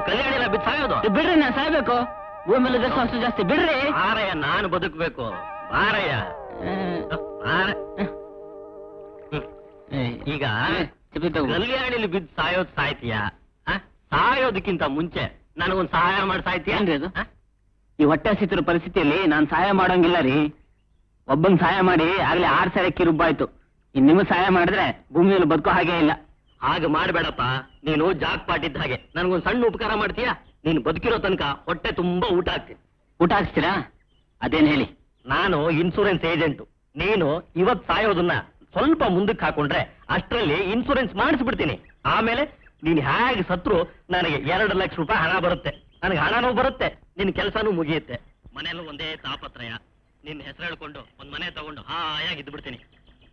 ಕಲ್ಯಾಣ ಎಲ್ಲ ಬಿದ್ದು ಸಾಯೋದು ಬಿಡ್ರಿ ನಾ ಸಾಯ್ಬೇಕು ಭೂಮಿ ಮೇಲೆ ದರ್ಶನ ಅಷ್ಟು ಜಾಸ್ತಿ ಬಿಡ್ರಿ ಮಾರಯ್ಯ ನಾನು ಬದುಕಬೇಕು ಮಾರಯ್ಯ ಮಾರ- ಹ್ಮ್. ಈಗ ಚಪ್ಪಲಿ ತಗೋ. ಕಲ್ಯಾಣಿಲಿ ಬಿದ್ದು ಸಾಯೋದ್ ಸಾಯ್ತೀಯ ಆ? ಸಾಯೋದಕ್ಕಿಂತ ಮುಂಚೆ ನನಗೊಂದ್ ಸಹಾಯ ಮಾಡಿ ಸಾಯ್ತೀಯ ಏನ್ರಿ ಅದು? ಆ? ಈ ಹೊಟ್ಟೆ ಹಸಿತಿರೋ ಪರಿಸ್ಥಿತಿಯಲ್ಲಿ ನಾನ್ ಸಹಾಯ ಮಾಡೋಂಗಿಲ್ಲ ರೀ ಒಬ್ಬಂಗ್ ಸಹಾಯ ಮಾಡಿ ಆಗ್ಲೇ ಆರ್ ಸಾವಿರ ಕಿರುಬ್ಬಾಯ್ತು ಇನ್ ನಿಮಗ್ ಸಹಾಯ ಮಾಡಿದ್ರೆ ಭೂಮಿಯಲ್ಲಿ ಬದುಕೋ ಹಾಗೆ ಇಲ್ಲ ಹಾಗೆ ಮಾಡ್ಬೇಡಪ್ಪ ನೀನು ಜಾಕ್ ಪಾಟಿದ್ದ ಹಾಗೆ ನನ್ಗೊಂದ್ ಸಣ್ಣ ಉಪಕಾರ ಮಾಡ್ತೀಯಾ ನೀನು ಬದುಕಿರೋ ತನಕ ಹೊಟ್ಟೆ ತುಂಬಾ ಊಟ ಹಾಕ್ತೀನಿ ಊಟ ಹಾಕ್ಸ್ತೀರಾ ಅದೇನ್ ಹೇಳಿ ನಾನು ಇನ್ಸೂರೆನ್ಸ್ ಏಜೆಂಟ್ ನೀನು ಇವತ್ ಸಾಯೋದನ್ನ ಸ್ವಲ್ಪ ಮುಂದಕ್ಕೆ ಹಾಕೊಂಡ್ರೆ ಅಷ್ಟರಲ್ಲಿ ಇನ್ಸೂರೆನ್ಸ್ ಮಾಡಿಸ್ಬಿಡ್ತೀನಿ ಆಮೇಲೆ ನೀನ್ ಹೇಗೆ ಸತ್ರು ನನಗೆ ಎರಡು ಲಕ್ಷ ರೂಪಾಯಿ ಹಣ ಬರುತ್ತೆ ನನಗೆ ಹಣನೂ ಬರುತ್ತೆ ನಿನ್ ಕೆಲಸನೂ ಮುಗಿಯುತ್ತೆ ಮನೆಯಲ್ಲೂ ಒಂದೇ ತಾಪತ್ರಯ ನಿನ್ ಹೆಸರು ಹೇಳ್ಕೊಂಡು ಒಂದ್ ಮನೆ ತಗೊಂಡು ಹಾಯಾಗಿ ಇದ್ದು ಬಿಡ್ತೀನಿ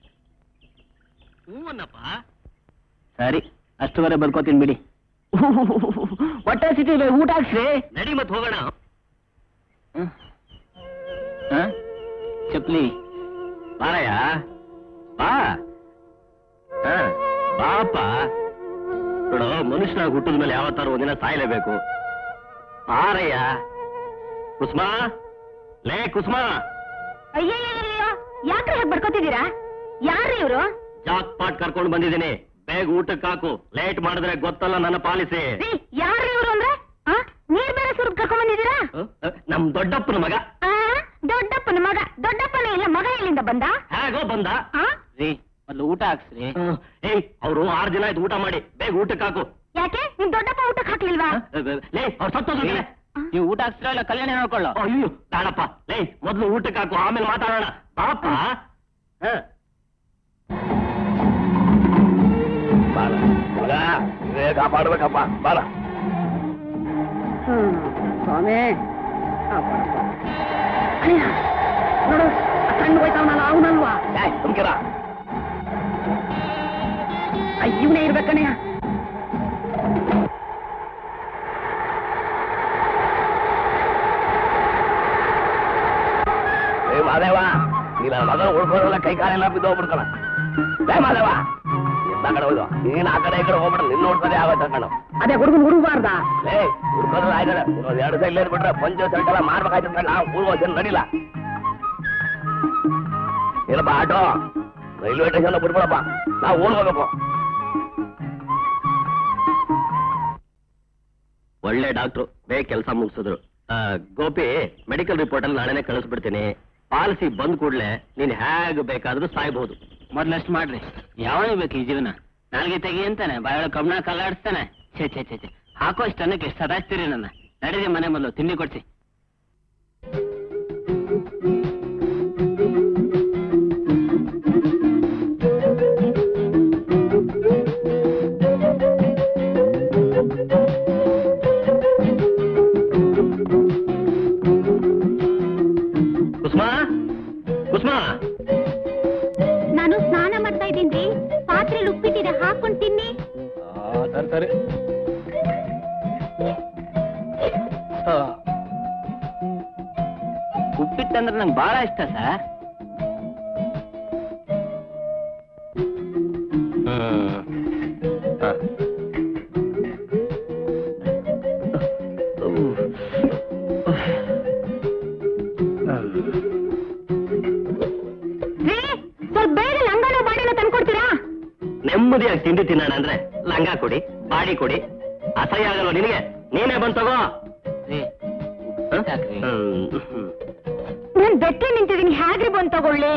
ಹ್ಞೂ ಅನ್ನಪ್ಪ ಸರಿ ಅಷ್ಟುವರೆ ಬದುಕೋತೀನಿ ಬಿಡಿ ಹೊಟ್ಟೆ ಹಸಿತಿ ಊಟ ಹಾಕ್ಸ್ರಿ ನಡಿ ಮತ್ ಹೋಗೋಣ ಹ್ಮ್. ಹ? ಚಪ್ಲಿ ಬಾರಯ್ಯ ಬಾ ಹ, ಬಾಪ ನೋಡು ಮನುಷ್ಯನಾಗ ಹುಟ್ಟಿದ ಮೇಲೆ ಯಾವತ್ತಾರು ಒಂದಿನ ಸಾಯ್ಲೇಬೇಕು ಬಾರಯ್ಯ ಕುಸುಮಾ ಲೇ ಕುಸುಮಾ ಅಯ್ಯಯ್ಯಯ್ಯೋ ಯಾಕ್ರಿ ಹಾಗೆ ಬಡ್ಕೋತಿದ್ದೀರಾ ಯಾರು ಇವರು ಜಾಕ್ ಪಾಟ್ ಕರ್ಕೊಂಡು ಬಂದಿದ್ದೀನಿ ಬೇಗ ಊಟಕ್ಕೆ ಹಾಕು ಲೇಟ್ ಮಾಡಿದ್ರೆ ಗೊತ್ತಲ್ಲ ನನ್ನ ಪಾಲಿಸಿ ರೀ ಯಾರು ಇವರು ಅಂದ್ರೆ ಆ? ನೀರ್ ಬೇರೆ ಸುರ್ಗ್ ಕರ್ಕೊಂಡ್ ಬಂದಿದ್ದೀರಾ ಹ? ಹ, ನಮ್ ದೊಡ್ಡಪ್ಪನ ಮಗ ಆ? ದೊಡ್ಡಪ್ಪನ ಮಗ ದೊಡ್ಡಪ್ಪನೇ ಇಲ್ಲ ಮಗ ಎಲ್ಲಿಂದ ಬಂದ ಹೇಗೋ ಬಂದ ಆ? ರೀ ಮೊದ್ಲು ಊಟ ಹಾಕ್ಸ್ರಿ ಹ, ಏಯ್ ಅವರು ಆರು ದಿನ ಆಯ್ತು ಊಟ ಮಾಡಿ ಬೇಗ ಊಟಕ್ಕೆ ಹಾಕು ಯಾಕೆ ನಿಮ್ ದೊಡ್ಡಪ್ಪ ಊಟಕ್ಕೆ ಹಾಕ್ಲಿಲ್ವಾ ಹ? ಲೇ ಅವ್ರು ಸತ್ತೋದ್ರು ಕಣೆ. ನೀವು ಊಟ ಹಾಕ್ಸ್ರ ಇಲ್ಲ ಕಲ್ಯಾಣ ನೋಡ್ಕೊಳ್ಳೋ ಅಯ್ಯೋ ಬೇಡಪ್ಪ ಲೇ ಮೊದ್ಲು ಊಟಕ್ಕೆ ಹಾಕು ಆಮೇಲೆ ಮಾತಾಡೋಣ ಪಾಪ ಹ. ಬಾರ ಮಗ ಇವೇ ಕಾಪಾಡ್ಬೇಕಪ್ಪ ಬಾರ ಸ್ವಾಮಿ ನೋಡು ಸಣ್ಣ ಹೋಯ್ತಾವನಲ್ಲ ಅವನಲ್ವಾ ಸುಮ್ಕಿರ ಇವನೇ ಇರ್ಬೇಕಣ್ಣಯ್ಯ ಏ ಮಾದೇವ ನೀ ನನ್ನ ಮಗನ ಉಳ್ಕೊಳ್ಳಲ್ಲ ಕೈ ಕಾಲೆಲ್ಲ ಬಿದ್ದು ಹೋಗ್ಬಿಡ್ತಾನ ಏ ಮಾದೇವ ಎಲ್ಲ ಕಡೆ ಹೋಯ್ದು ನೀನ್ ಆ ಕಡೆ ಈ ಕಡೆ ಹೋಗ್ಬಿಡ ನಿನ್ನ ನೋಡ್ತಾರೆ ಆಗೋಯ್ತ ಕಣು ಅದೇ ಹುಡುಗನ್ ಹುಡುಗಬಾರ್ದ ಏ ಹುಡ್ಕೋದ್ರ ಆಯ್ತದ ಇನ್ನೊಂದ್ ಎರಡು ಸೈಡ್ ಬಿಟ್ರೆ ಪಂಚ ಸೆಂಟ್ ಎಲ್ಲ ಮಾಡ್ಬೇಕಾಯ್ತು ನಾವು ಊರ್ಗೋ ಜನ ನಡಿಲ್ಲ ಏನಪ್ಪ ಆಟೋ ರೈಲ್ವೆ ಸ್ಟೇಷನ್ ಬಿಡ್ಬಿಡಪ್ಪ ನಾವು ಊರ್ ಹೋಗ್ಬೇಕು ಒಳ್ಳೆ ಡಾಕ್ಟ್ರು ಬೇಗ ಕೆಲಸ ಮುಗಿಸಿದ್ರು ಗೋಪಿ ಮೆಡಿಕಲ್ ರಿಪೋರ್ಟ್ ಅಲ್ಲಿ ನಾಳೆನೆ ಕಳಿಸ್ಬಿಡ್ತೀನಿ ಪಾಲಿಸಿ ಬಂದ್ ಕೂಡ್ಲೆ ನೀನ್ ಹೇಗ್ ಬೇಕಾದ್ರೂ ಸಾಯ್ಬಹುದು ಮೊದ್ಲಷ್ಟು ಮಾಡ್ರಿ ಯಾವನೇ ಬೇಕು ಈ ಜೀವನ ನಾಲ್ಗೆ ತೆಗಿ ಅಂತಾನೆ ಬಾಯೊಳಗೆ ಕಬ್ಬಣ ಕಲ್ಲಾಡಿಸ್ತಾನೆ ಛೇ ಛೇ ಛೇ ಛೇ ಹಾಕೋ ಇಷ್ಟ ಅನ್ನಕ್ಕೆ ಎಷ್ಟು ಸದಾಚ್ತೀರಿ ನನ್ನ ನಡೀರಿ ಮನೆ ಮೊದಲು ತಿಂಡಿ ಕೊಡ್ಸಿ ಕುಸುಮಾ ಕುಸುಮಾ ನಾನು ಸ್ನಾನ ಮಾಡ್ತಾ ಇದ್ದೀನಿ ಪಾತ್ರೆಲಿ ಉಪ್ಪಿಟ್ಟಿದೆ ಹಾಕೊಂಡ್ ತಿನ್ನಿ ಸರಿ ಸರಿ ಉಪ್ಪಿಟ್ಟಂದ್ರೆ ನಂಗೆ ಬಹಳ ಇಷ್ಟ ಸರ್ ರೀ ಸ್ವಲ್ಪ ಬೇಗ ಲಂಗನೋ ಬಾಡಿನ ತಂದ್ಕೊಡ್ತೀರಾ ನೆಮ್ಮದಿಯಾಗಿ ತಿಂಡಿ ತಿನ್ನೋಣ ಅಂದ್ರೆ ಲಂಗ ಕೊಡಿ ಬಾಡಿ ಕೊಡಿ ಅಸಹ್ಯ ಆಗಲ್ವ ನಿನಗೆ ನೀನೇ ಬಂದ್ ತಗೋ ರೀ ಹ? ಉಪ್ಪಿಟ್ಟು ಹಾಕ್ರಿ. ಹ್ಮ್, ಹ್ಮ್. ನಾನ್ ಬೆಟ್ಟಿ ನಿಂತಿದ್ದೀನಿ ಹೇಗ್ರಿ ಬಂದ್ ತಗೊಳ್ಳಿ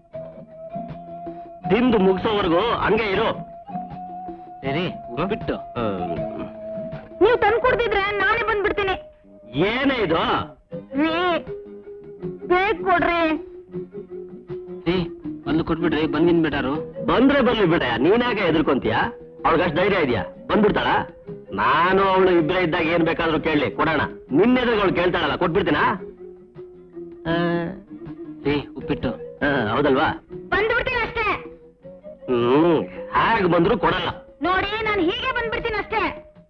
ತಿಂದು ಮುಗಿಸೋವರೆಗೂ ಹಂಗೆ ಇರು ರೀ ಉಪ್ಪಿಟ್ಟು ಹ್ಮ್. ನೀವು ತಂದ್ಕೊಡ್ತಿದ್ರೆ ನಾನೇ ಬಂದ್ಬಿಡ್ತೀನಿ ಏನೇ ಇದು ರೀ ಬೇಗ ಕೊಡ್ರಿ ರೀ ಒಂದು ಕೊಟ್ಬಿಡ್ರಿ ಬಂದಿನ್ ಬಿಟ್ಟಾರು ಬಂದ್ರೆ ಬರ್ಲಿ ಬಿಡ ನೀನಾಗೆ ಎದುರ್ಕೊಂತೀಯ ಅವಳಿಗಷ್ಟು ಧೈರ್ಯ ಇದೆಯಾ ಬಂದ್ಬಿಡ್ತಾಳ ನಾನು ಅವಳು ಇಬ್ಬರೇ ಇದ್ದಾಗ ಏನ್ ಬೇಕಾದ್ರೂ ಕೇಳಲಿ ಕೊಡೋಣ ನಿನ್ನೆದಾಗ ಅವಳು ಕೇಳ್ತಾಳಲ್ಲ ಕೊಟ್ಬಿಡ್ತೀನಾ ಆ, ರೀ ಉಪ್ಪಿಟ್ಟು ಆ, ಹೌದಲ್ವಾ ಬಂದ್ಬಿಡ್ತೀನಿ ಅಷ್ಟೇ ಹ್ಮ್ ಹಾಗೆ ಬಂದ್ರು ಕೊಡಲ್ಲ ನೋಡಿ ನಾನು ಹೀಗೆ ಬಂದ್ಬಿಡ್ತೀನಿ ಅಷ್ಟೇ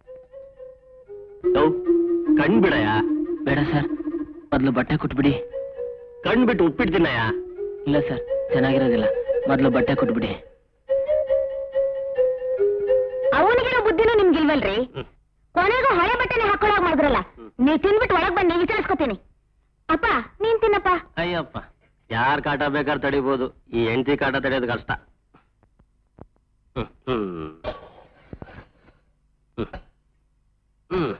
ಯೋ, ಕಣ್ ಬಿಡಯ್ಯ ಬೇಡ ಸರ್ ಮೊದ್ಲು ಬಟ್ಟೆ ಕೊಟ್ಬಿಡಿ ಕಣ್ ಬಿಟ್ಟು ಉಪ್ಪಿಡ್ತೀನಯ್ಯ ಇಲ್ಲ ಸರ್ ಚೆನ್ನಾಗಿರೋದಿಲ್ಲ ಮೊದ್ಲು ಬಟ್ಟೆ ಕೊಟ್ಬಿಡಿ ಅವನಿಗಿರೋ ಬುದ್ಧಿನೂ ನಿಮ್ಗಿಲ್ವಲ್ರಿ ಕೊನೆಗೂ ಹಳೆ ಬಟ್ಟೆನೆ ಹಾಕೊಳ್ಳೋಗ್ ಮಾಡಿದ್ರಲ್ಲ ನೀವ್ ತಿನ್ಬಿಟ್ಟು ಒಳಗ್ ಬನ್ನಿ ವಿಚಾರಿಸ್ಕೊತೀನಿ ಅಪ್ಪ ನೀನ್ ತಿನ್ನಪ್ಪ ಅಯ್ಯಪ್ಪ ಯಾರ್ ಕಾಟ ಬೇಕಾದ್ರೆ ತಡಿಬೋದು ಈ ಹೆಂಡತಿ ಕಾಟ ತಡೆಯೋದು ಕಷ್ಟ ಹ್ಮ್, ಹ್ಮ್. ಹ್ಮ್. ಹ್ಮ್.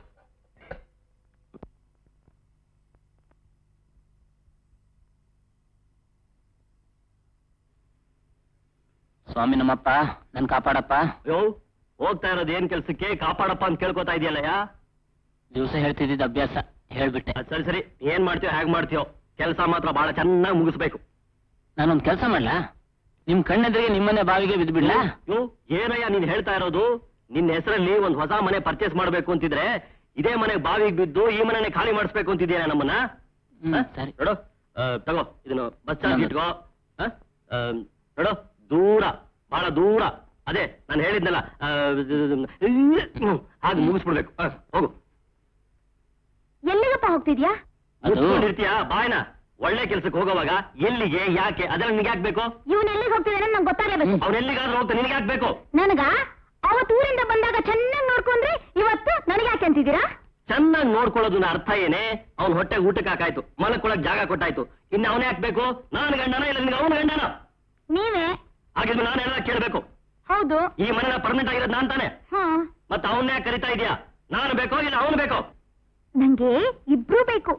ಸ್ವಾಮಿ ನಮ್ಮಪ್ಪ ನನ್ ಕಾಪಾಡಪ್ಪ ಅಯ್ಯೋ ಹೋಗ್ತಾ ಇರೋದು ಏನ್ ಕೆಲ್ಸಕ್ಕೆ ಕಾಪಾಡಪ್ಪ ಅಂತ ಕೇಳ್ಕೊತಾ ಇದೆಯಲ್ಲಯ್ಯ ದಿವಸ ಹೇಳ್ತಿದ್ದಿದ್ದು ಅಭ್ಯಾಸ ಹೇಳ್ಬಿಟ್ಟೆ ಅದ್ ಸರಿ ಸರಿ ಏನ್ ಮಾಡ್ತೀಯೋ ಹೇಗ್ ಮಾಡ್ತೀಯೋ ಕೆಲಸ ಮಾತ್ರ ಬಹಳ ಚೆನ್ನಾಗಿ ಮುಗಿಸ್ಬೇಕು ನಾನೊಂದ್ ಕೆಲಸ ಮಾಡ್ಲಾ ನಿಮ್ ಕಣ್ಣೆದುರಿಗೆ ನಿಮ್ಮನೆ ಬಾವಿಗೆ ಬಿದ್ದು ಬಿಡ್ಲಾ ಅಯ್ಯೋ ಏನಯ್ಯ ನೀನ್ ಹೇಳ್ತಾ ಇರೋದು ನಿನ್ನ ಹೆಸರಲ್ಲಿ ಒಂದ್ ಹೊಸ ಮನೆ ಪರ್ಚೇಸ್ ಮಾಡ್ಬೇಕು ಅಂತಿದ್ರೆ ಇದೇ ಮನೆ ಬಾವಿಗೆ ಬಿದ್ದು ಈ ಮನೆನೇ ಖಾಲಿ ಮಾಡಿಸ್ಬೇಕು ಅಂತಿದ್ಯಾ ನಮ್ಮನ್ನ ಹ್ಮ್, ಹ? ಸರಿ. ನೋಡು ಆ, ತಗೋ ಇದನ್ನು ಬಸ್ ಚಾರ್ಜ್ ನಮ್ಮದು. ಇಟ್ಕೋ ಹ? ಆ, ನೋಡು ದೂರ ಬಹಳ ದೂರ ಅದೇ ನಾನು ಹೇಳಿದ್ನಲ್ಲ ಆ, ಹ್ಮ್, ಹಾಗೆ ಮುಗಿಸ್ಬಿಡ್ಬೇಕು ಹ, ಹೋಗು ಎಲ್ಲಿಗಪ್ಪ ಹೋಗ್ತಿದ್ಯಾ ಅದು ಮುಚ್ಕೊಂಡಿರ್ತೀಯ ಬಾಯ್ನ ಒಳ್ಳೆ ಕೆಲ್ಸಕ್ಕೆ ಹೋಗೋವಾಗ ಎಲ್ಲಿಗೆ ಯಾಕೆ ಅದೆಲ್ಲ ನಿನ್ಗೆ ಹಾಕ್ಬೇಕು ಇವನ್ ಎಲ್ಲಿಗೆ ಹೋಗ್ತಿದಾನೆ ನಂಗೆ ಗೊತ್ತಾಗಬೇಕು ಅವ್ನ ಎಲ್ಲಿಗಾದ್ರೂ ಹೋಗ್ತಾ ನಿನ್ಗೆ ಹಾಕ್ಬೇಕು ನನಗ ಅವತ್ ಊರಿಂದ ಬಂದಾಗ ಚೆನ್ನಾಗಿ ನೋಡ್ಕೊಂಡ್ರಿ ಇವತ್ತು ನನಗೆ ಯಾಕೆ ಅಂತಿದ್ದೀರಾ ಚೆನ್ನಾಗಿ ನೋಡ್ಕೊಳ್ಳೋದನ್ನ ಅರ್ಥ ಏನೇ ಅವ್ನ ಹೊಟ್ಟೆ ಊಟಕ್ಕೆ ಹಾಕಾಯ್ತು ಮಲಕ್ಕೊಳಕ್ ಜಾಗ ಕೊಟ್ಟಾಯ್ತು ಇನ್ನು ಅವನೇ ಹಾಕ್ಬೇಕು ನಾನು ಗಂಡನ ಇಲ್ಲ ನಿನ್ಗೆ ಅವನ ಗಂಡನ ನೀವೇ ಹಾಗಿದ್ರೆ ನಾನು ಎಲ್ಲ ಕೇಳ್ಬೇಕು ಹೌದು ಈ ಮನೆನ ಪರ್ಮನೆಂಟ್ ಆಗಿರೋದು ನಾನ್ ತಾನೆ ಹಾ ಮತ್ತೆ ಅವನ್ನೇ ಕರಿತಾ ಇದೀಯಾ ನಾನು ಬೇಕೋ ಇಲ್ಲ ಅವನು ಬೇಕೋ ನಂಗೆ ಇಬ್ರು ಬೇಕು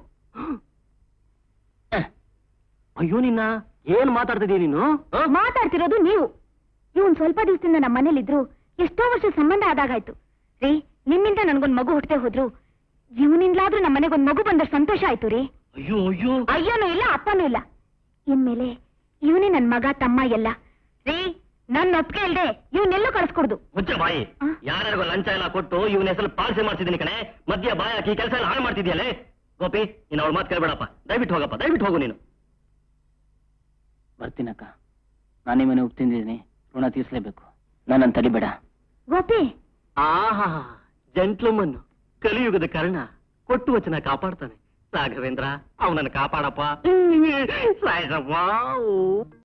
ಅಯ್ಯೋ ನಿನ್ನ ಏನ್ ಮಾತಾಡ್ತಿದೀಯ ನೀನು ಹ? ಮಾತಾಡ್ತಿರೋದು ನೀವು ಇವನ್ ಸ್ವಲ್ಪ ದಿವಸದಿಂದ ನಮ್ಮ ಮನೇಲಿದ್ರು ಎಷ್ಟೋ ವರ್ಷ ಸಂಬಂಧ ಆದಾಗಾಯ್ತು ರೀ ನಿಮ್ಮಿಂದ ನನ್ಗೊಂದ್ ಮಗು ಹುಟ್ಟದೆ ಹೋದ್ರು ಇವನಿಂದಲಾದ್ರೂ ನಮ್ಮ ಮನೆಗೊಂದ್ ಮಗು ಬಂದ್ರೆ ಸಂತೋಷ ಆಯ್ತು ರೀ ಅಯ್ಯೋ ಅಯ್ಯೋ ಅಯ್ಯನೂ ಇಲ್ಲ ಅಪ್ಪನೂ ಇಲ್ಲ ಇನ್ಮೇಲೆ ಇವನೇ ನನ್ ಮಗ ತಮ್ಮ ಎಲ್ಲ ರೀ ನನ್ನ ಒಪ್ಪಿಗೆ ಇಲ್ದೆ ಇವನ್ನೆಲ್ಲೋ ಕಳ್ಸ್ಕೊಡ್ದು ಮುಚ್ಚ ಬಾಯಿ ಆ? ಯಾರ್ಯಾರಿಗೋ ಲಂಚ ಎಲ್ಲ ಕೊಟ್ಟು ಇವನ ಹೆಸರು ಪಾಲಿಸಿ ಮಾಡ್ತಿದ್ದೀನಿ ಕಣೆ ಮಧ್ಯ ಬಾಯ ಈ ಕೆಲಸ ಎಲ್ಲ ಹಾಳು ಮಾಡ್ತಿದ್ಯಲ್ಲೇ ಗೋಪಿ ನೀನು ಅವಳ ಮಾತು ಕೇಳ್ಬೇಡಪ್ಪ ದಯವಿಟ್ಟು ಹೋಗಪ್ಪ ದಯವಿಟ್ಟು ಹೋಗು ನೀನು ಬರ್ತೀನಕ್ಕ ನಾನೇ ಮನೆ ಉಪ್ತಿದ್ದೀನಿ ಋಣ ತೀರ್ಸ್ಲೇಬೇಕು ನನ್ನನ್ನು ತಡಿಬೇಡ ಗೋಪಿ ಆಹಾ ಜಂಟ್ಲಮನ್ ಕಲಿಯುಗದ ಕರ್ಣ ಕೊಟ್ಟು ವಚನ ಕಾಪಾಡ್ತಾನೆ ರಾಘವೇಂದ್ರ ಅವನನ್ನು ಕಾಪಾಡಪ್ಪ ಸಾಯಿಸಪ್ಪ